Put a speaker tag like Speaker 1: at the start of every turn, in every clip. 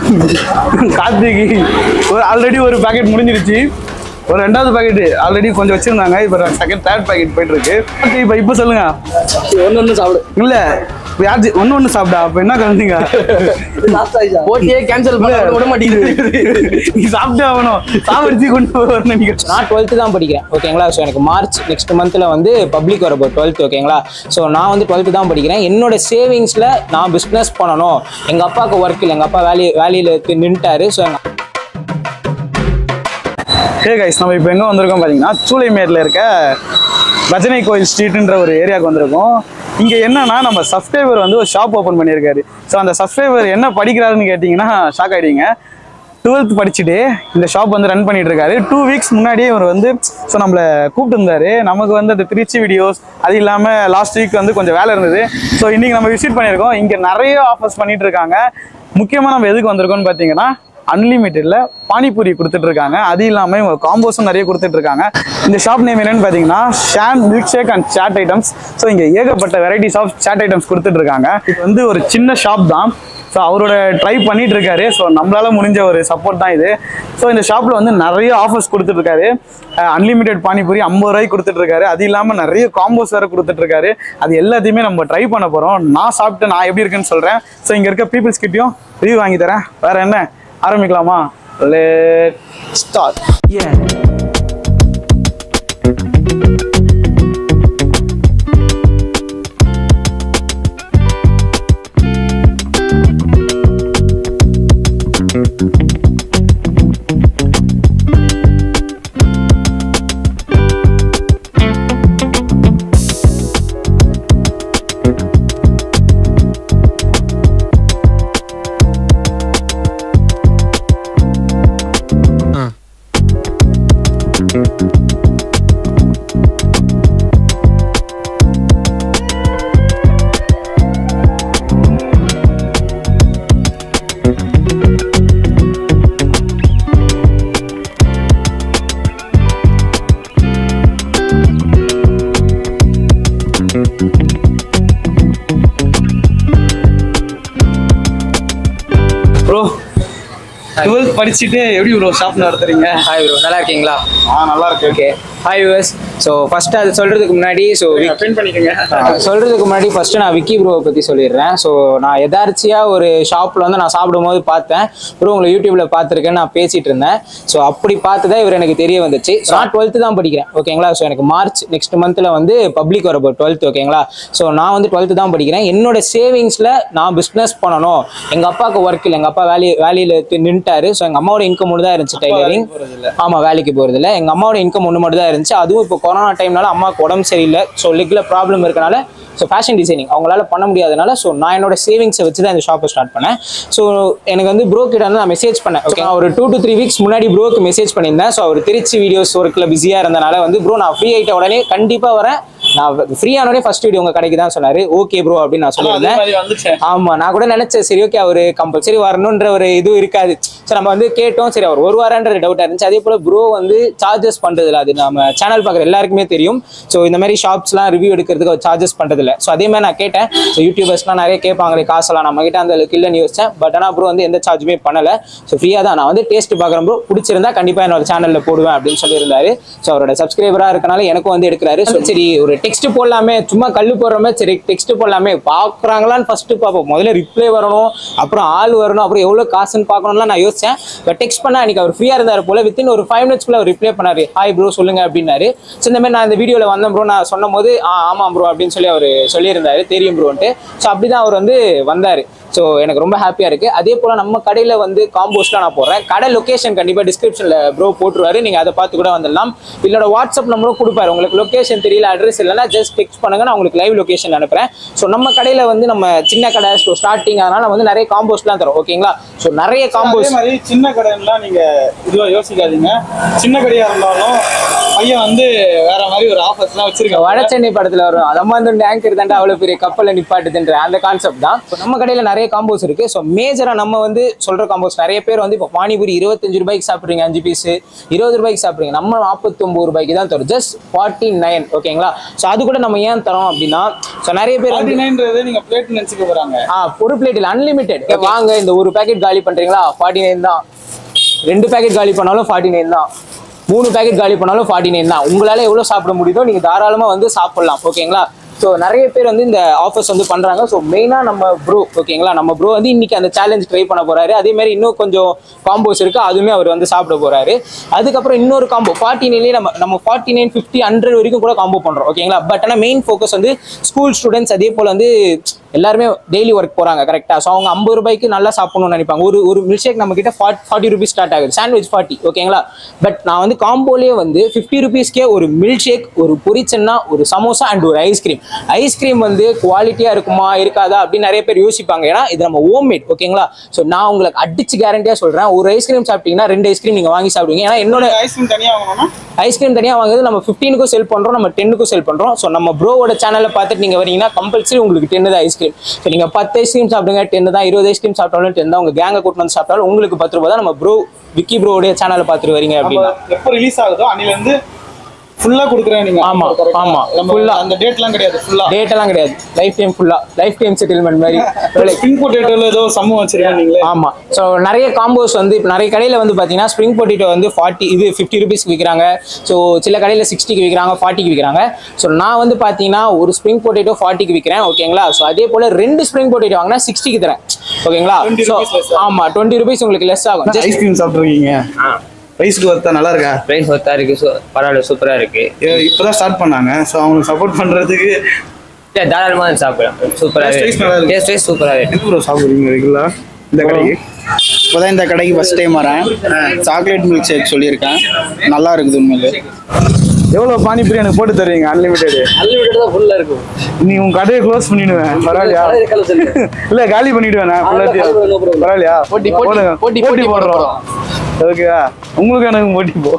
Speaker 1: கார்த்திகி ஒரு ஆல்ரெடி ஒரு பாக்கெட் முடிஞ்சிருச்சு ஒரு ரெண்டாவது பாக்கெட் ஆல்ரெடி கொஞ்சம் வச்சிருந்தாங்க இப்போ செகண்ட் தேர்ட் பாக்கெட் போயிட்டு இருக்கு இப்போ இப்போ சொல்லுங்க
Speaker 2: ஒன்று ஒன்று சாப்பிடு
Speaker 1: இல்ல யாரு ஒண்ணு ஒண்ணு சாப்பிட்டா அப்ப என்ன கலந்தீங்க
Speaker 2: போட்டியே கேன்சல் பண்ண விட மாட்டேங்குது
Speaker 1: நீ சாப்பிட்டே ஆகணும் சாப்பிடுச்சு கொண்டு வரணும் நீங்க
Speaker 3: நான் டுவெல்த்து தான் படிக்கிறேன் ஓகேங்களா ஸோ எனக்கு மார்ச் நெக்ஸ்ட் மந்த்தில் வந்து பப்ளிக் வரப்போ டுவெல்த் ஓகேங்களா ஸோ நான் வந்து டுவெல்த்து தான் படிக்கிறேன் என்னோட சேவிங்ஸில் நான் பிஸ்னஸ் பண்ணணும் எங்கள் அப்பாவுக்கு ஒர்க் இல்லை எங்கள் அப்பா வேலி வேலையில் நின்றுட்டாரு ஸோ எங்கள்
Speaker 1: ஹே கைஸ் நம்ம இப்போ எங்கே வந்திருக்கோம் பார்த்தீங்கன்னா சூளைமேட்டில் இருக்க பஜனை கோயில் ஸ்ட்ரீட்ன்ற ஒரு ஏரியாவுக்கு வந்திருக்கோம் இங்கே என்னன்னா நம்ம சப்ஸ்கிரைபர் வந்து ஒரு ஷாப் ஓப்பன் பண்ணியிருக்காரு ஸோ அந்த சப்ஸ்கிரைபர் என்ன படிக்கிறாருன்னு கேட்டிங்கன்னா ஷாக் ஆகிடுவீங்க டுவெல்த் படிச்சுட்டு இந்த ஷாப் வந்து ரன் பண்ணிட்டு இருக்காரு டூ வீக்ஸ் முன்னாடியே இவர் வந்து ஸோ நம்மளை கூப்பிட்டு இருந்தாரு நமக்கு வந்து அந்த திருச்சி வீடியோஸ் அது இல்லாமல் லாஸ்ட் வீக் வந்து கொஞ்சம் வேலை இருந்தது ஸோ இன்னைக்கு நம்ம விசிட் பண்ணியிருக்கோம் இங்கே நிறைய ஆஃபர்ஸ் பண்ணிட்டு இருக்காங்க முக்கியமாக நம்ம எதுக்கு வந்திருக்கோம்னு பார்த்தீங்கன்னா அன்லிமிட்டெட்ல பானிபூரி கொடுத்துட்டு இருக்காங்க அது இல்லாமல் இவங்க காம்போஸும் நிறைய கொடுத்துட்டு இருக்காங்க இந்த ஷாப் நேம் என்னன்னு பார்த்தீங்கன்னா Shaan milk shake and chaat items so இங்கே ஏகப்பட்ட வெரைட்டிஸ் ஆஃப் சாட் ஐட்டம்ஸ் கொடுத்துட்டு இருக்காங்க இது வந்து ஒரு சின்ன ஷாப் தான் ஸோ அவரோட ட்ரை பண்ணிட்டு இருக்காரு ஸோ நம்மளால முடிஞ்ச ஒரு சப்போர்ட் தான் இது ஸோ இந்த ஷாப்பில் வந்து நிறைய ஆஃபர்ஸ் கொடுத்துட்டு இருக்காரு அன்லிமிட்டெட் பானிபூரி ஐம்பது ரூபாய்க்கு கொடுத்துட்டு இருக்காரு அது இல்லாமல் நிறைய காம்போஸ் வேறு கொடுத்துட்டு இருக்காரு அது எல்லாத்தையுமே நம்ம ட்ரை பண்ண போகிறோம் நான் சாப்பிட்டு நான் எப்படி இருக்குன்னு சொல்கிறேன் ஸோ இங்கே இருக்க பீப்புள்ஸ் கிட்டயும் ரிவ்யூ வாங்கி தரேன் வேற என்ன ஆரம்பிக்கலாமா லெட் ஸ்டார்ட் ப்ரோ டுவெல்த் படிச்சுட்டு எப்படி ப்ரோ ஷாப் நடத்துறீங்க
Speaker 3: ஹாய் ப்ரோ நல்லா இருக்கீங்களா
Speaker 1: ஆ நல்லா இருக்கு
Speaker 3: okay hi US so first அது சொல்கிறதுக்கு முன்னாடி ஸோ
Speaker 1: பிரிண்ட் பண்ணிக்கோங்க
Speaker 3: சொல்கிறதுக்கு முன்னாடி ஃபஸ்ட்டு நான் விக்கி ப்ரோவை பற்றி சொல்லிடுறேன் ஸோ நான் எதார்ச்சியாக ஒரு ஷாப்பில் வந்து நான் சாப்பிடும்போது பார்த்தேன் ப்ரோ உங்களை யூடியூப்பில் பார்த்துருக்கேன்னு நான் பேசிகிட்டு இருந்தேன் ஸோ அப்படி பார்த்து தான் இவர் எனக்கு தெரிய வந்துச்சு ஸோ நான் டுவெல்த்து தான் படிக்கிறேன் ஓகேங்களா ஸோ எனக்கு மார்ச் நெக்ஸ்ட் மந்தில் வந்து பப்ளிக் வரப்போ டுவெல்த் ஓகேங்களா ஸோ நான் வந்து டுவெல்த்து தான் படிக்கிறேன் என்னோட சேவிங்ஸில் நான் பிஸ்னஸ் பண்ணணும் எங்கள் அப்பாவுக்கு ஒர்க் இல்லை எங்கள் அப்பா வேலையை வேலையில் நின்றுட்டாரு ஸோ எங்கள் அம்மாவோட இன்கம் ஒன்று தான் இருந்துச்சு டைலரிங் ஆமாம் வேலைக்கு போகிறது இல்லை எங்கள் அம்மாவோட இன்கம் ஒன்று மட்டும் தான் இருந்துச்சு அதுவும் இப்போ கொரோனா டைம்னால அம்மாவுக்கு உடம்பு சரியில்லை ஸோ லெக்கில் ப்ராப்ளம் இருக்கனால ஸோ ஃபேஷன் டிசைனிங் அவங்களால பண்ண முடியாதனால ஸோ நான் என்னோட சேவிங்ஸை வச்சு தான் இந்த ஷாப்பை ஸ்டார்ட் பண்ணேன் ஸோ எனக்கு வந்து ப்ரோ கிட்ட வந்து நான் மெசேஜ் பண்ணேன் ஓகே ஒரு டூ டு த்ரீ வீக்ஸ் முன்னாடி ப்ரோக்கு மெசேஜ் பண்ணியிருந்தேன் ஸோ அவர் திருச்சி வீடியோஸ் ஒர்க்கில் பிஸியாக இருந்தனால வந்து ப்ரோ நான் ஃப்ரீ ஆகிட்ட உடனே கண்டிப்பாக வரேன் நான் ஃப்ரீ ஆனோடனே ஃபர்ஸ்ட் வீடியோ உங்கள் கடைக்கு தான் சொன்னார் ஓகே ப்ரோ அப்படின்னு நான் சொல்லியிருந்தேன்
Speaker 1: வந்துச்சேன்
Speaker 3: ஆமா நான் கூட நினைச்சேன் சரி ஓகே அவரு கம்பல்சரி வரணுன்ற ஒரு இது இருக்காது சரி நம்ம வந்து கேட்டோம் சரி அவர் ஒரு வாரன்ற டவுட்டா இருந்துச்சு அதே போல ப்ரோ வந்து சார்ஜஸ் பண்றதுல அது நம்ம சேனல் பார்க்குற எல்லாருக்குமே தெரியும் ஸோ இந்த மாதிரி ஷாப்ஸ்லாம் ரிவ்யூ எடுக்கிறதுக்கு அவர் சார்ஜஸ் பண்றதில்ல ஸோ அதே மாதிரி நான் கேட்டேன் ஸோ யூடியூபர்ஸ்லாம் நிறைய கேட்பாங்களே காசெல்லாம் நம்ம கிட்ட அந்த அளவுக்கு இல்லைன்னு யோசிச்சேன் பட் ஆனால் ப்ரோ வந்து எந்த சார்ஜுமே பண்ணல ஸோ ஃப்ரீயாக தான் நான் வந்து டேஸ்ட் பார்க்குறேன் ப்ரோ பிடிச்சிருந்தா கண்டிப்பாக என்னோட சேனலில் போடுவேன் அப்படின்னு சொல்லியிருந்தாரு ஸோ அவரோட சப்ஸ்கிரைபராக இருக்கனால எனக்கும் வந்து எடுக்கிறாரு ஸோ சரி ஒரு டெக்ஸ்ட் போடலாமே சும்மா கல்லு போடுற மாதிரி சரி டெக்ஸ்ட் போடலாமே பார்க்குறாங்களான்னு ஃபர்ஸ்ட் பார்ப்போம் முதல்ல ரிப்ளை வரணும் அப்புறம் ஆள் வரணும் அப்புறம் எவ்வளோ காசுன்னு பார்க்கணும்லாம் நான் யோசிச்சேன் பட் டெக்ஸ்ட் பண்ண அன்னைக்கு அவர் ஃப்ரீயாக இருந்தார் போல வித்தின் ஒரு ஃபைவ் மினிட்ஸ்க்குள்ள அவர் ரிப்ளை பண்ணாரு ஹாய் ப்ரோ சொல்லுங்க அப்படின்னாரு ஸோ இந்த மாதிரி நான் இந்த வீடியோவில் வந்தேன் ப்ரோ நான் சொன்ன போது ஆ ஆமாம் ப்ரோ அப்படின்னு சொல்லி அவர் சொல்லியிருந்தாரு தெரியும் ப்ரோன்ட்டு ஸோ அப்படி தான் அவர் வந்து வந்தார் ஸோ எனக்கு ரொம்ப ஹாப்பியாக இருக்குது அதே போல் நம்ம கடையில் வந்து காம்போஸ்ட்லாம் நான் போடுறேன் கடை லொக்கேஷன் கண்டிப்பாக டிஸ்கிரிப்ஷனில் ப்ரோ போட்டுருவாரு நீங்கள் அதை பார்த்து கூட வந்துடலாம் இல்லோட வாட்ஸ்அப் நம்பரும் கொடுப்பாரு உங்களுக்கு லொக்கேஷன் தெரியல அட்ரஸ் இல்லைன்னா ஜஸ்ட் டெக்ஸ்ட் பண்ணுங்க நான் உங்களுக்கு லைவ் லொக்கேஷன் அனுப்புறேன் ஸோ நம்ம கடையில் வந்து நம்ம சின்ன கடை ஸோ ஸ்டார்டிங் அதனால வந்து நிறைய காம்போஸ்ட்லாம் தரோம் ஓகேங்களா ஸோ நிறைய
Speaker 1: அதே
Speaker 3: காம்போஸ்ட்
Speaker 1: மாதிரி சின்ன கடைன்னா நீங்க இதுவா யோசிக்காதீங்க சின்ன கடையா இருந்தாலும் பையன் வந்து வேற மாதிரி ஒரு ஆஃபர்ஸ்லாம் வச்சிருக்காங்க
Speaker 3: வட சென்னை படத்துல வரும் நம்ம வந்து டேங்கர் தாண்டா அவ்வளவு பெரிய கப்பல்ல நிப்பாட்டுதுன்ற அந்த கான்செப்ட் தான் இப்ப நம்ம கடையில நிறைய காம்போஸ் இருக்கு ஸோ மேஜரா நம்ம வந்து சொல்ற காம்போஸ் நிறைய பேர் வந்து இப்போ பானிபூரி இருபத்தஞ்சு ரூபாய்க்கு சாப்பிடுறீங்க அஞ்சு பீஸ் இருபது ரூபாய்க்கு சாப்பிடுறீங்க நம்ம நாற்பத்தொம்பது ரூபாய்க்கு தான் தரும் ஜஸ்ட் ஃபார்ட்டி நைன் ஓகேங்களா ஸோ அது கூட நம்ம ஏன் தரோம் அப்படின்னா ஸோ நிறைய பேர் வந்து
Speaker 1: ஃபார்ட்டி நைன்றது நீங்க பிளேட் நினைச்சுக்க போறாங்க
Speaker 3: ஆ ஒரு பிளேட் இல்லை அன்லிமிட்டெட் வாங்க இந்த ஒரு பேக்கெட் காலி பண்றீங்களா ஃபார்ட்டி நைன் தான் ரெண்டு பேக்கெட் காலி பண்ணாலும் ஃபார்ட்டி நைன் தான் மூணு பேக்கெட் காலி பண்ணாலும் ஃபார்ட்டி நைன் தான் உங்களால எவ்வளோ சாப்பிட முடியுதோ நீங்க தாராளமா வந்து சாப்பிடலாம் ஓகேங்களா ஸோ நிறைய பேர் வந்து இந்த ஆஃபர்ஸ் வந்து பண்றாங்க ஸோ மெயினாக நம்ம ப்ரோ ஓகேங்களா நம்ம ப்ரோ வந்து இன்னைக்கு அந்த சேலஞ்ச் ட்ரை பண்ண போறாரு அதே மாதிரி இன்னும் கொஞ்சம் காம்போஸ் இருக்கு அதுவுமே அவர் வந்து சாப்பிட போறாரு அதுக்கப்புறம் இன்னொரு காம்போ ஃபார்ட்டி நைன்லேயே நம்ம நம்ம ஃபார்ட்டி நைன் ஃபிஃப்டி ஹண்ட்ரட் வரைக்கும் கூட காம்போ பண்றோம் ஓகேங்களா பட் ஆனால் மெயின் ஃபோக்கஸ் வந்து ஸ்கூல் ஸ்டூடெண்ட்ஸ் அதே போல் வந்து எல்லாருமே டெய்லி ஒர்க் போறாங்க கரெக்டா ஸோ அவங்க ஐம்பது ரூபாய்க்கு நல்லா சாப்பிடணும்னு நினைப்பாங்க ஒரு ஒரு மில்க் ஷேக் நம்ம கிட்ட ஃபார்ட்டி ஃபார்ட்டி ருபீஸ் ஸ்டார்ட் ஆகுது சாண்ட்விச் ஃபார்ட்டி ஓகேங்களா பட் நான் வந்து காம்போலேயே வந்து ஃபிஃப்டி ருபீஸ்க்கே ஒரு மில்க் ஷேக் ஒரு பொரிச்சன்னா ஒரு சமோசா அண்ட் ஒரு ஐஸ்கிரீம் ஐஸ்கிரீம் வந்து குவாலிட்டியா இருக்குமா இருக்காதா அப்படின்னு நிறைய பேர் யோசிப்பாங்க ஏன்னா இது நம்ம ஹோம் மேட் ஓகேங்களா ஸோ நான் உங்களுக்கு அடிச்சு கேரண்டியா சொல்றேன் ஒரு ஐஸ்கிரீம் சாப்பிட்டீங்கன்னா ரெண்டு ஐஸ்கிரீம் நீங்க வாங்கி சாப்பிடுவீங்க ஏன்னா என்னோட
Speaker 1: ஐஸ்கிரீம் தனியா வாங்கணும்னா
Speaker 3: ஐஸ்கிரீம் தனியாக வாங்குறது நம்ம ஃபிஃப்டீனுக்கும் செல் பண்ணுறோம் நம்ம டென்னுக்கும் செல் பண்ணுறோம் ஸோ நம்ம ப்ரோவோட சேனலை பார்த்துட்டு நீங்கள் வரீங்கன்னா கம்பல்சரி உங்களுக்கு டென்னு தான் ஐஸ்கிரீம் ஸோ நீங்கள் பத்து ஐஸ்கிரீம் சாப்பிடுங்க டென்னு தான் இருபது ஐஸ்கிரீம் சாப்பிட்டாலும் டென் தான் உங்கள் கேங்கை கூட்டு வந்து சாப்பிட்டாலும் உங்களுக்கு பத்து ரூபா தான் நம்ம ப்ரோ விக்கி ப்ரோவுடைய சேனலை பார்த்துட்டு வரீங்க அப்படின்னா
Speaker 1: அப்ப எப்போ ரிலீஸ் ஆகுதோ அன்னில இருந்து ஃபுல்லா கொடுக்குறேன் நீங்க
Speaker 3: ஆமா,
Speaker 1: Correct ஆ?
Speaker 3: ஆமா.
Speaker 1: நம்ம
Speaker 3: Full-ஆ.
Speaker 1: அந்த டேட்லாம் கிடையாது ஃபுல்லா
Speaker 3: டேட்டெல்லாம் கிடையாது லைஃப் டைம் ஃபுல்லாக லைஃப் டைம் செட்டில்மெண்ட் மாதிரி
Speaker 1: ஸ்பிரிங் பொட்டேட்டோல ஏதோ சம்மு வச்சிருக்கேன் நீங்களே
Speaker 3: ஆமா ஸோ நிறைய காம்போஸ் வந்து இப்போ நிறைய கடையில் வந்து பார்த்தீங்கன்னா ஸ்ப்ரிங் பொட்டேட்டோ வந்து ஃபார்ட்டி இது ஃபிஃப்டி ருபீஸ்க்கு விற்கிறாங்க ஸோ சில கடையில் சிக்ஸ்டிக்கு விற்கிறாங்க ஃபார்ட்டிக்கு விற்கிறாங்க ஸோ நான் வந்து பார்த்தீங்கன்னா ஒரு ஸ்ப்ரிங் பொட்டேட்டோ ஃபார்ட்டிக்கு விற்கிறேன் ஓகேங்களா ஸோ அதே போல் ரெண்டு ஸ்ப்ரிங் பொட்டேட்டோ வாங்கினா சிக்ஸ்டிக்கு தரேன் ஓகேங்களா
Speaker 1: 20
Speaker 3: ஸோ
Speaker 1: rupees less
Speaker 3: ஆமா டுவெண்ட்டி ருபீஸ் உங்களுக்கு லெஸ் ஆகும் Just-
Speaker 1: ஐஸ்கிரீம் சாப்பிட்டுருக்கீங்க வயசுக்கு ஒருத்தா நல்லா இருக்கா
Speaker 4: ப்ரைஸ் ஒர்த்தா இருக்கு சு- பரவாயில்ல சூப்பரா இருக்கு
Speaker 1: ஏ, இப்பதான் ஸ்டார்ட் பண்ணாங்க ஸோ அவங்களுக்கு சப்போர்ட் பண்றதுக்கு
Speaker 4: இல்ல, தாராளமா வந்து சாப்பிடலாம் சூப்பரா
Speaker 1: Taste wise நல்லா இருக்கு.
Speaker 4: டேஸ்ட் வைஸ் சூப்பரா இருக்கு
Speaker 1: எது ப்ரோ சாப்பிடுறீங்க ரெகுலரா இந்த கடைக்கு
Speaker 5: இப்போதான் இந்த கடைக்கு ஃபர்ஸ்ட் டைம் வரேன் சாக்லேட் மில்க் ஷேக் சொல்லியிருக்கேன் நல்லா இருக்குது உண்மையிலே
Speaker 1: எவ்வளவு பானிபூரி எனக்கு போட்டு தருவீங்க அன்லிமிட்டெட்
Speaker 2: அன்லிமிட்டட் தான் ஃபுல்லா இருக்கும்
Speaker 1: நீ உன் கடையை க்ளோஸ் பண்ணிடுவேன் பரவாயில்லையா
Speaker 2: கடையை close பண்ணிடு.
Speaker 1: இல்ல காலி பண்ணிடுவேன் நான் ஃபுல்லாத்தையும்
Speaker 2: no problem.
Speaker 1: பரவாயில்லையா
Speaker 2: போட்டி, போட்டி,
Speaker 1: போடுங்க.
Speaker 2: போட்டி,
Speaker 1: போட்டி
Speaker 2: போட்டி
Speaker 1: போடுறோம் ஓகேவா உங்களுக்கு எனக்கு போட்டி போ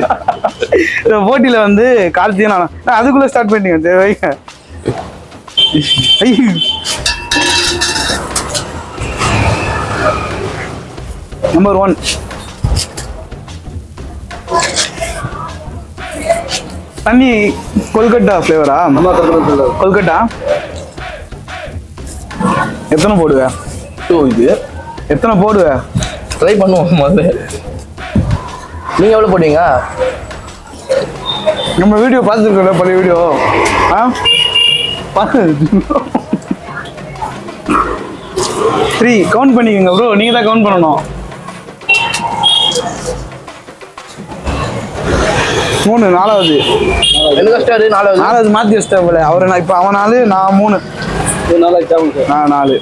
Speaker 1: இந்த போட்டியில வந்து கார்த்தியும் நான் நான் அதுக்குள்ள ஸ்டார்ட் பண்ணிட்டீங்க சரி வைங்க ஐயோ. நம்பர் ஒன் தண்ணி கொல்கட்டா ஃப்ளேவரா கொல்கட்டா எத்தனை போடுவ
Speaker 2: டூ இது
Speaker 1: எத்தனை போடுவ
Speaker 2: ட்ரை பண்ணுவோம் முதல்ல நீங்க எவ்வளவு போடுவீங்க
Speaker 1: நம்ம வீடியோ பார்த்துருக்கோம்ல பழைய வீடியோ ஆ த்ரீ கவுண்ட் பண்ணிக்கோங்க ப்ரோ நீங்க தான் கவுண்ட் பண்ணணும் மூணு நாலாவது
Speaker 2: ரெண்டு கஷ்டம் நாலாவது
Speaker 1: நாலாவது மாத்தி வச்சிட்டேன் போல அவரை நான் இப்போ அவன் நாலு நான் மூணு
Speaker 2: நாலாவது சாப்பிடுங்க
Speaker 1: நான் நாலு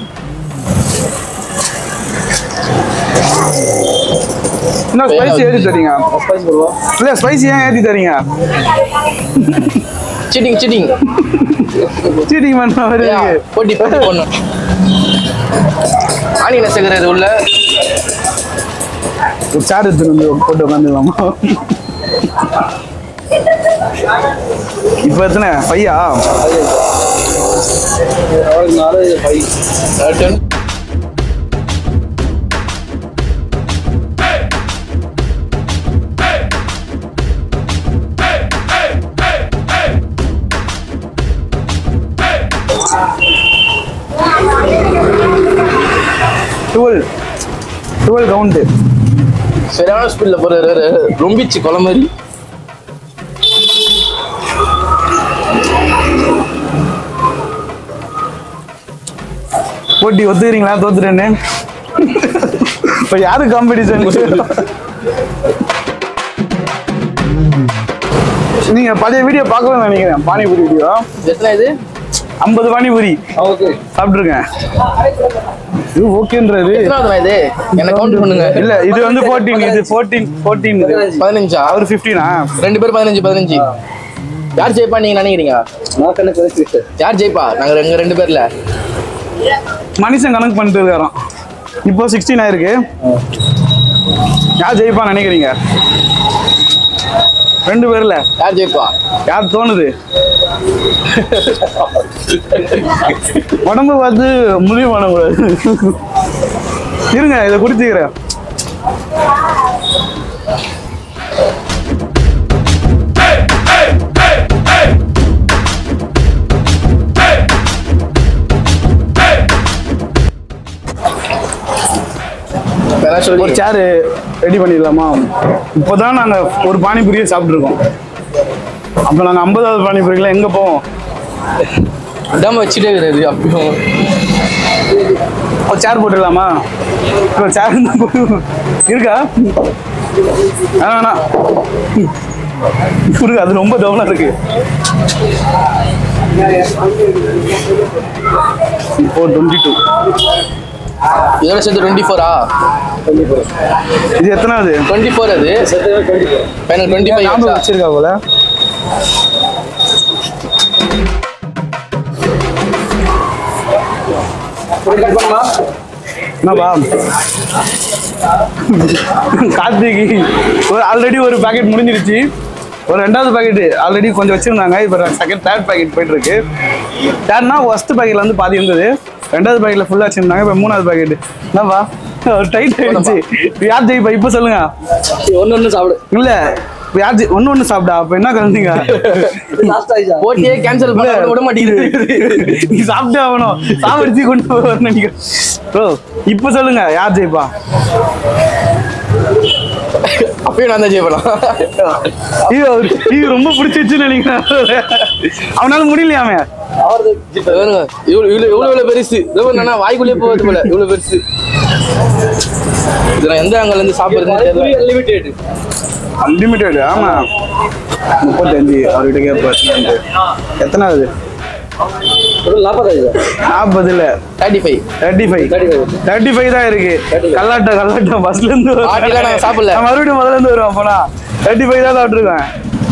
Speaker 1: என்ன ஸ்பைசி ஏற்றி தரீங்க
Speaker 2: ஸ்பைஸ் போடுவோம்
Speaker 1: இல்ல ஸ்பைசி ஏன் ஏற்றி தரீங்க
Speaker 2: சீட்டிங் சீட்டிங்
Speaker 1: சீட்டிங் பண்ண மாதிரி இருக்கு
Speaker 2: போட்டி போட்டி போடணும் ஆனியன் சேர்க்கறது உள்ள
Speaker 1: ஒரு சேர் எடுத்துட்டு வந்து போட்டு உட்காந்துக்கலாமா இப்போ எத்தனை பையா
Speaker 2: நாலு five ten
Speaker 1: twelve twelve count
Speaker 2: சரியான ஸ்பீட்ல போறாரு ரொம்பிச்சு கொலை மாதிரி
Speaker 1: போட்டி ஒத்துக்கிறீங்களா தோத்துட்டேன்னு இப்போ யாரு காம்படிஷன் நீங்க பழைய வீடியோ பார்க்கணும்னு நினைக்கிறேன் பானிபூரி வீடியோ
Speaker 2: எத்தனை இது
Speaker 1: ஐம்பது பானிபூரி
Speaker 2: ஓகே
Speaker 1: சாப்பிட்ருக்கேன் இது ஓகேன்றது
Speaker 2: எத்தனாவது இது என்ன கவுண்ட் பண்ணுங்க
Speaker 1: இல்ல இது வந்து ஃபோர்டீன் இது ஃபோர்டீன் ஃபோர்டீன்
Speaker 2: பதினஞ்சா
Speaker 1: அவர் ஃபிஃப்டீனா
Speaker 2: ரெண்டு பேர் பதினஞ்சு பதினஞ்சு யார் ஜெயிப்பா நீங்க நினைக்கிறீங்க நான் கணக்கு யார் ஜெயிப்பா நாங்க ரெண்டு ரெண்டு பேர்ல
Speaker 1: மனுஷன் கணக்கு பண்ணிட்டு இருக்காராம் இப்போ சிக்ஸ்டீன் ஆயிருக்கு யார் ஜெயிப்பா நினைக்கிறீங்க ரெண்டு பேர்ல
Speaker 2: யார் ஜெயிப்பா
Speaker 1: யார் தோணுது உடம்பு பார்த்து முடிவு பண்ணக்கூடாது இருங்க இதை குடிச்சுக்கிறேன்
Speaker 2: வேணா சொல்லி
Speaker 1: ஒரு சேரு ரெடி பண்ணிடலாமா இப்போதான் நாங்க ஒரு பானிபூரியை சாப்பிட்ருக்கோம் அப்போ நாங்க ஐம்பதாவது பானிபூரியில் எங்க போவோம்
Speaker 2: இதாம வச்சுட்டே இருக்கிறது அப்பயும்
Speaker 1: ஒரு சேர் போட்டுடலாமா ஒரு சேர் இருக்கா வேணாம் வேணாம் இருக்கு அது ரொம்ப டவுனா இருக்கு ஃபோர் டுவெண்ட்டி டூ
Speaker 2: இதோட சேர்த்து டுவெண்ட்டி ஃபோரா
Speaker 1: இது எத்தனாவது
Speaker 2: டுவெண்ட்டி ஃபோர் அது ஃபைனல் டுவெண்ட்டி
Speaker 1: ஞாபகம்
Speaker 2: ஃபைவ்
Speaker 1: வச்சிருக்கா போல என்னப்பா கார்த்திகை ஒரு ஆல்ரெடி ஒரு பாக்கெட் முடிஞ்சிருச்சு ஒரு ரெண்டாவது பாக்கெட் ஆல்ரெடி கொஞ்சம் வச்சிருந்தாங்க இப்போ செகண்ட் தேர்ட் பாக்கெட் போயிட்டு இருக்கு தேர்ட்னா ஃபர்ஸ்ட் பாக்கெட்ல வந்து பாதி இருந்தது ரெண்டாவது பாக்கெட்ல ஃபுல்லா வச்சிருந்தாங்க இப்போ மூணாவது பாக்கெட் என்னப்பா ஒரு டைட் ஆயிடுச்சு யார் ஜெயிப்பா இப்போ சொல்லுங்க
Speaker 2: ஒன்று ஒன்று சாப்பிடு
Speaker 1: இல்ல இப்ப யார் ஜெய்- ஒண்ணு ஒண்ணு சாப்பிட்டா அப்ப என்ன கலந்தீங்க
Speaker 2: போட்டியே கேன்சல் பண்ண விட மாட்டேங்குது
Speaker 1: நீ சாப்பிட்டே ஆகணும் சாப்பிடுச்சு கொண்டு போய் நினைக்கிறேன் ப்ரோ இப்போ சொல்லுங்க யார் ஜெயிப்பா
Speaker 2: அப்பயும் நான் தான் ஜெயிப்பலாம்
Speaker 1: ஐயோ இது ரொம்ப பிடிச்சிருச்சுன்னு நினைக்கிறேன் அவனால முடியலையாமே
Speaker 2: வேணுங்க இவ்வளோ இவ்வளோ இவ்வளோ இவ்வளோ பெருசு இதோ என்னன்னா வாய்க்குள்ளே போகிறது போல இவ்வளோ பெருசு இது நான் எந்த ஆங்கிள் இருந்து சாப்பிடுறதுன்னு தெரியல
Speaker 1: அன்லிமிட்டெட் ஆமா முப்பத்தஞ்சு அவர்கிட்ட கேட்பார் எத்தனாவது நாற்பது இல்ல
Speaker 2: thirty five
Speaker 1: thirty five thirty five தான் இருக்கு கல்லாட்ட கல்லாட்ட பஸ்ல இருந்து வருவேன்.
Speaker 2: ஆட்டிலாம் நான் சாப்பிடல.
Speaker 1: நான் மறுபடியும் முதல்ல இருந்து வருவேன் அப்பனா தேர்ட்டி ஃபைவ் தான் சாப்பிட்டுருக்கேன்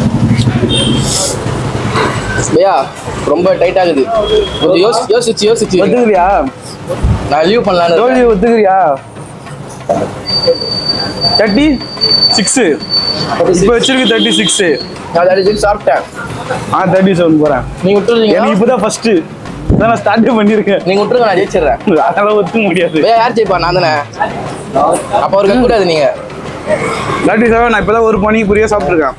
Speaker 2: பையா ரொம்ப டைட் ஆகுது கொஞ்சம் யோசி யோசிச்சு யோசிச்சு
Speaker 1: ஒத்துக்கிறியா
Speaker 2: நான் லீவ் பண்ணலான்னு
Speaker 1: தோல்வி
Speaker 2: இருக்கேன்.
Speaker 1: ஒத்துக்கிறியா தேர்ட்டி சிக்ஸு இப்போ வச்சிருக்கு தேர்ட்டி சிக்ஸு
Speaker 2: நான் தேர்ட்டி சிக்ஸ் சாப்பிட்டேன்
Speaker 1: ஆ தேர்ட்டி செவன் போகிறேன்
Speaker 2: நீங்க விட்டுருங்க
Speaker 1: எனக்கு இப்போதான் ஃபர்ஸ்ட்டு நான் ஸ்டார்டே பண்ணியிருக்கேன்
Speaker 2: நீங்க விட்டுருங்க நான் ஜெயிச்சிடுறேன்
Speaker 1: அதெல்லாம் ஒத்துக்க முடியாது
Speaker 2: பையா யார் ஜெயிப்பா நான் தானே அப்போ ஒரு கூடாது நீங்க
Speaker 1: தேர்ட்டி செவன் நான் இப்போதான் ஒரு பனி புரிய சாப்பிட்ருக்கேன்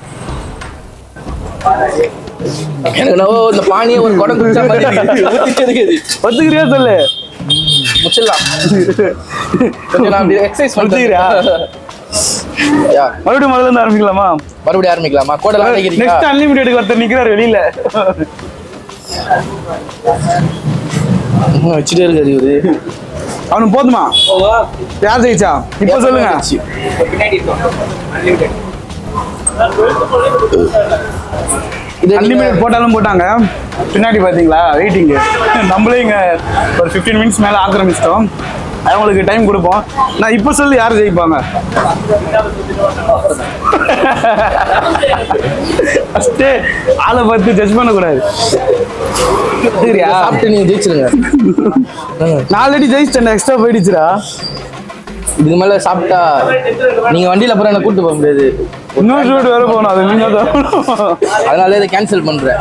Speaker 2: எனக்கு என்னவோ இந்த பானியை ஒரு குடம் குடிச்சா மாதிரி இருக்கு. ஊத்திட்டே இருக்குது
Speaker 1: ஒத்துக்கிறியா சொல்லு
Speaker 2: முடிச்சிடலாம் கொஞ்சம் நான் எக்ஸசைஸ்
Speaker 1: ஒத்துக்கிறியா?
Speaker 2: யா
Speaker 1: மறுபடியும் முதல்ல இருந்து ஆரம்பிக்கலாமா
Speaker 2: மறுபடியும் ஆரம்பிக்கலாமா கோடெல்லாம் அடைக்கிறீங்களா
Speaker 1: நெக்ஸ்ட் அன்லிமிட்டெட் ஒருத்தர் நிக்கிறாரு வெளியில
Speaker 2: இன்னும் வச்சுட்டே இருக்காது இவரு
Speaker 1: அவனுக்கு போதுமா யார் ஜெயிச்சா இப்போ சொல்லுங்க
Speaker 2: இது
Speaker 1: அன்லிமிட்டெட்
Speaker 2: அன்லிமிட்டட்
Speaker 1: போட்டாலும் போட்டாங்க பின்னாடி பாத்தீங்களா வெயிட்டிங்கு நம்மளே இங்க ஒரு ஃபிஃப்டீன் மினிட்ஸ் மேல ஆக்கிரமிச்சிட்டோம் அவங்களுக்கு டைம் கொடுப்போம் நான் இப்போ சொல்லி யார் ஜெயிப்பாங்க ஃபஸ்ட்டு ஆளை பார்த்து ஜட்ஜ் பண்ணக்கூடாது சரியா
Speaker 2: சாப்பிட்டு நீங்க ஜெயிச்சிருங்க
Speaker 1: நான் ஆல்ரெடி ஜெயிச்சிட்டேன் எக்ஸ்ட்ரா போயிடுச்சுடா
Speaker 2: இதுக்கு மேல சாப்பிட்டா நீங்க வண்டியில அப்புறம் என்ன கூட்டு போக முடியாது
Speaker 1: இன்னொரு ஷூட் வேற போகணும் அது நீங்க தான்
Speaker 2: அதனால இதை கேன்சல் பண்றேன்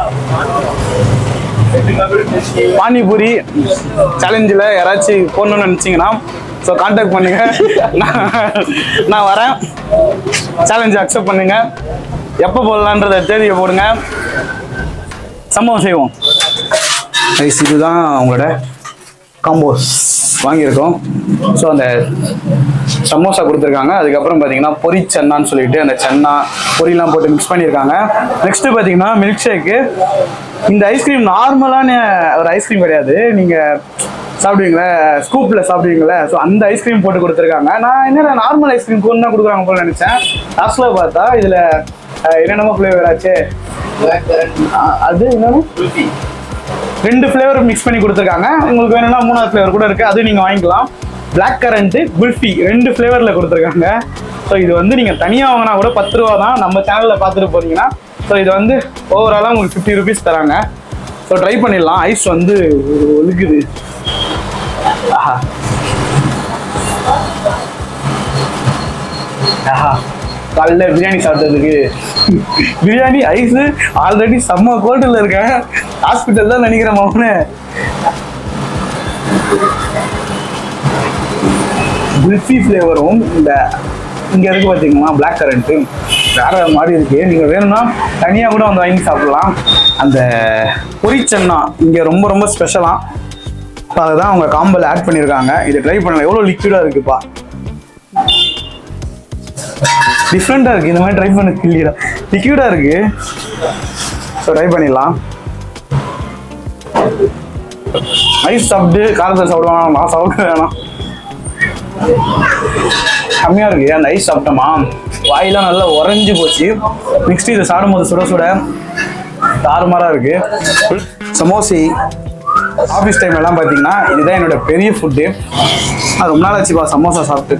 Speaker 1: பானிபூரி சேலஞ்சில் யாராச்சும் போடணும்னு நினச்சிங்கன்னா ஸோ காண்டாக்ட் பண்ணுங்க நான் நான் வரேன் சேலஞ்சை அக்செப்ட் பண்ணுங்க எப்போ போடலான்றத தேதியை போடுங்க சம்பவம் செய்வோம் ரைஸ் இதுதான் அவங்களோட காம்போஸ் வாங்கியிருக்கோம் ஸோ அந்த சமோசா கொடுத்துருக்காங்க அதுக்கப்புறம் பார்த்தீங்கன்னா பொரி சன்னான்னு சொல்லிட்டு அந்த சன்னா பொரிலாம் போட்டு மிக்ஸ் பண்ணியிருக்காங்க நெக்ஸ்ட்டு பார்த்தீங்கன்னா மில்க் ஷேக்கு இந்த ஐஸ்கிரீம் நார்மலான ஒரு ஐஸ்கிரீம் கிடையாது நீங்கள் சாப்பிடுவீங்களே ஸ்கூப்பில் சாப்பிடுவீங்களே ஸோ அந்த ஐஸ்கிரீம் போட்டு கொடுத்துருக்காங்க நான் என்னடா நார்மல் ஐஸ்கிரீம் கோன் தான் கொடுக்குறாங்க போல நினச்சேன் லாஸ்ட்டில் பார்த்தா இதில் என்னென்னமோ ஃப்ளேவர் ஆச்சு அஹ், அது என்னன்னா ரெண்டு ஃப்ளேவர் மிக்ஸ் பண்ணி கொடுத்துருக்காங்க உங்களுக்கு வேணும்னா மூணாவது ஃப்ளேவர் கூட இருக்கு அது நீங்க வாங்கிக்கலாம் Black currant குல்ஃபி ரெண்டு ஃப்ளேவரில் கொடுத்துருக்காங்க ஸோ இது வந்து நீங்கள் தனியாக வாங்கினா கூட பத்து ரூபா தான் நம்ம சேனலில் பார்த்துட்டு போனீங்கன்னா ஸோ இது வந்து ஓவராலாக உங்களுக்கு ஃபிஃப்டி ருபீஸ் தராங்க ஸோ ட்ரை பண்ணிடலாம் ஐஸ் வந்து ஒழுகுது ஆஹா ஆஹா காலைல பிரியாணி சாப்பிட்டதுக்கு பிரியாணி ஐஸ் ஆல்ரெடி செம்ம கோல்டில் இருக்கேன் ஹாஸ்பிட்டல் தான் நினைக்கிறேன் மகனே குல்ஃபி ஃப்ளேவரும் இந்த இங்க இருக்கு பாத்தீங்களா பிளாக் கரண்ட் வேற மாதிரி இருக்கு நீங்க வேணும்னா தனியா கூட வந்து வாங்கி சாப்பிடலாம் அந்த பொரிச்சன்னா இங்க ரொம்ப ரொம்ப ஸ்பெஷலா அதுதான் அவங்க காம்போல ஆட் பண்ணியிருக்காங்க இதை ட்ரை பண்ணலாம் எவ்வளோ லிக்விடா இருக்குப்பா டிஃப்ரெண்டா இருக்கு இந்த மாதிரி ட்ரை பண்ண கிளியரா லிக்விடா இருக்கு ஸோ ட்ரை பண்ணிடலாம் ஐஸ் சாப்பிட்டு காரத்தை சாப்பிடுவாங்க நான் சாப்பிட வேணாம் கம்மியா இருக்கு அந்த ஐஸ் சாப்பிட்டோமா வாயெல்லாம் நல்லா உறைஞ்சு போச்சு நெக்ஸ்ட் இதை சாப்பிடும்போது சுட சுட தாறுமாறா இருக்கு சமோசி ஆஃபீஸ் டைம் எல்லாம் பார்த்தீங்கன்னா இதுதான் என்னோட பெரிய ஃபுட்டு ரொம்ப நாள் ஆச்சுப்பா சமோசா சாப்பிட்டு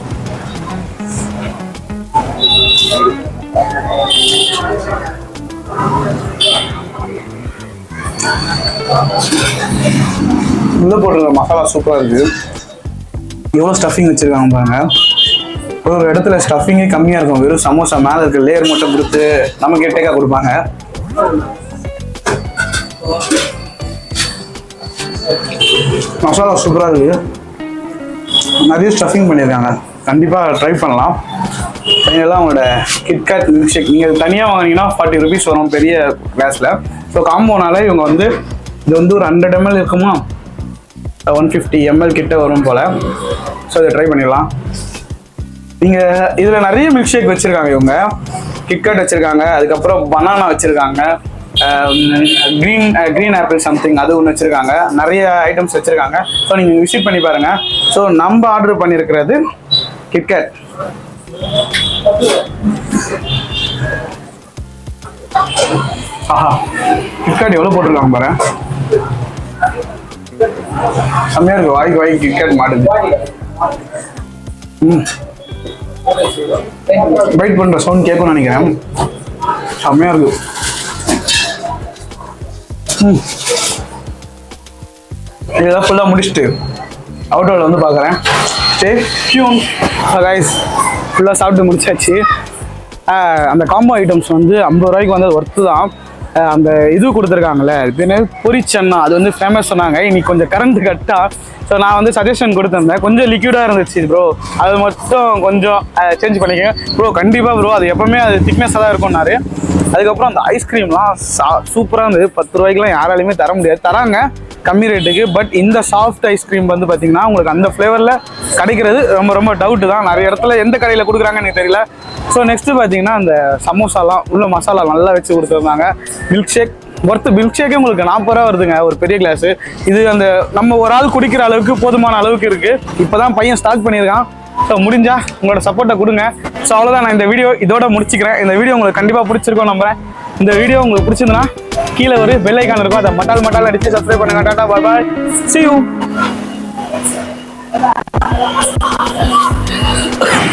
Speaker 1: உள்ள போடுற மசாலா சூப்பராக இருக்கு எவ்வளோ ஸ்டஃபிங் வச்சிருக்காங்க பாருங்க ஒரு ஒரு இடத்துல ஸ்டஃபிங்கே கம்மியாக இருக்கும் வெறும் சமோசா மேலே இருக்க லேயர் மட்டும் கொடுத்து நமக்கு எட்டேக்கா கொடுப்பாங்க மசாலா சூப்பராக இருக்கு நிறைய ஸ்டஃபிங் பண்ணியிருக்காங்க கண்டிப்பாக ட்ரை பண்ணலாம் ஃபைனலாக அவங்களோட கிட்கேட் மில்க் ஷேக் நீங்கள் தனியாக வாங்குனீங்கன்னா ஃபார்ட்டி ருபீஸ் வரும் பெரிய கிளாஸில் ஸோ காம்போனால இவங்க வந்து இது வந்து ஒரு ஹண்ட்ரட் எம்எல் இருக்குமா ஒன் ஃபிஃப்டி எம்எல் கிட்ட வரும் போல் ஸோ இதை ட்ரை பண்ணிடலாம் நீங்கள் இதில் நிறைய மில்க் ஷேக் வச்சுருக்காங்க இவங்க கிட்கட் வச்சுருக்காங்க அதுக்கப்புறம் பனானா வச்சுருக்காங்க க்ரீன் க்ரீன் ஆப்பிள் சம்திங் அது ஒன்று வச்சுருக்காங்க நிறைய ஐட்டம்ஸ் வச்சுருக்காங்க ஸோ நீங்கள் விசிட் பண்ணி பாருங்கள் ஸோ நம்ம ஆர்டர் பண்ணியிருக்கிறது கிட்கட் ஆஹா கிட்கட் எவ்வளோ போட்டிருக்காங்க பாரு செம்மையா இருக்கு வாய்க்கு வாய்க்கு கிட்கட் மாட்டுது ம் பைட் பண்ற சவுண்ட் கேட்கும்னு நினைக்கிறேன் செம்மையா இருக்கு ம். இதெல்லாம் ஃபுல்லாக முடிச்சுட்டு அவுட்டோரில் வந்து பார்க்குறேன் ஸ்டே டியூன் கைஸ் ஃபுல்லாக சாப்பிட்டு முடிச்சாச்சு ஆஹ் அந்த காம்போ ஐட்டம்ஸ் வந்து ஐம்பது ரூபாய்க்கு வந்து ஒர்த்து தான் ஆஹ் அந்த இது கொடுத்துருக்காங்கல்ல இது என்ன பொரிச்சன்னா அது வந்து ஃபேமஸ் சொன்னாங்க இன்னைக்கு கொஞ்சம் கரண்ட் கட்டா ஸோ நான் வந்து சஜஷன் கொடுத்துருந்தேன் கொஞ்சம் லிக்விடாக இருந்துச்சு ப்ரோ அது மட்டும் கொஞ்சம் சேஞ்ச் பண்ணிக்கங்க ப்ரோ கண்டிப்பாக ப்ரோ அது எப்பவுமே அது திக்னஸாக தான் இருக்கும்னாரு அதுக்கப்புறம் அந்த ஐஸ்கிரீம்லாம் சா சூப்பராக இருந்தது பத்து ரூபாய்க்குலாம் யாராலையுமே தர முடியாது தராங்க கம்மி ரேட்டுக்கு பட் இந்த சாஃப்ட் ஐஸ்கிரீம் வந்து பார்த்தீங்கன்னா உங்களுக்கு அந்த ஃப்ளேவரில் கிடைக்கிறது ரொம்ப ரொம்ப டவுட்டு தான் நிறைய இடத்துல எந்த கடையில் கொடுக்குறாங்கன்னு எனக்கு தெரியல ஸோ நெக்ஸ்ட்டு பார்த்தீங்கன்னா அந்த சமோசாலாம் உள்ள மசாலா நல்லா வச்சு கொடுத்துருந்தாங்க மில்க் ஷேக் ஒர்த்து மில்க் ஷேக்கே உங்களுக்கு நாற்பது ரூபா வருதுங்க ஒரு பெரிய கிளாஸு இது அந்த நம்ம ஒரு ஆள் குடிக்கிற அளவுக்கு போதுமான அளவுக்கு இருக்குது இப்போ தான் பையன் ஸ்டார்ட் பண்ணியிருக்கான் ஸோ முடிஞ்சா உங்களோட சப்போர்ட்டை கொடுங்க ஸோ அவ்வளோதான் நான் இந்த வீடியோ இதோட முடிச்சுக்கிறேன் இந்த வீடியோ உங்களுக்கு கண்டிப்பாக பிடிச்சிருக்கும் நம்புறேன் இந்த வீடியோ உங்களுக்கு பிடிச்சிருந்தனா கீழே ஒரு பெல் ஐக்கான் இருக்கும் அதை மட்டால் மட்டால் அடிச்சு சப்ஸ்கிரைப் பண்ணுங்க டாடா பாய் பாய் see you